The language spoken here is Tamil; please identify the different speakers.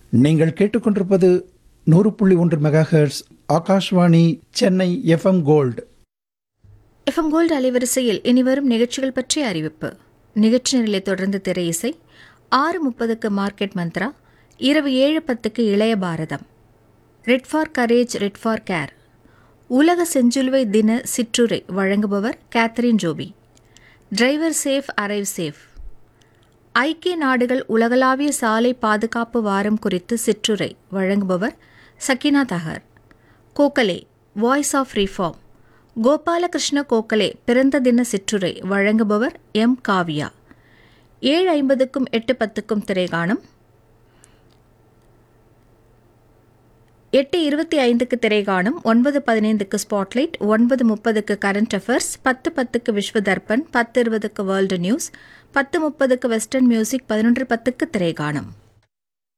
Speaker 1: நீங்கள் கேட்டுக்கொண்டிருப்பது நூறு புள்ளி ஒன்று megahertz Akashvani Chennai FM gold
Speaker 2: FM gold அலைவரிசையில் இனிவரும் நிகழ்ச்சிகள் பற்றிய அறிவிப்பு நிகழ்ச்சி நிலையை தொடர்ந்து திரை இசை ஆறு முப்பதுக்கு மார்க்கெட் மந்த்ரா இரவு ஏழு பத்துக்கு இளைய பாரதம் red for courage red for care உலக செஞ்சிலுவை தின சிற்றுரை வழங்குபவர் Catherine Joby driver safe arrive safe ஐக்கிய நாடுகள் உலகளாவிய சாலை பாதுகாப்பு வாரம் குறித்து சிற்றுரை வழங்குபவர் Sakina Tahir Gokhale voice of reform Gopalakrishna Gokhale பிறந்த தின சிற்றுரை வழங்குபவர் எம் காவியா ஏழு ஐம்பதுக்கும் எட்டு பத்துக்கும் திரைகாணும் எட்டு இருபத்தி ஐந்துக்கு திரைகாணும் ஒன்பது பதினைந்துக்கு ஸ்பாட்லைட் ஒன்பது முப்பதுக்கு கரண்ட் அஃபேர்ஸ் பத்து பத்துக்கு விஸ்வ தர்ப்பன் பத்து இருபதுக்கு வேர்ல்டு நியூஸ் பத்து முப்பதுக்கு வெஸ்டர்ன் மியூசிக் பதினொன்று பத்துக்கு திரைகாணும்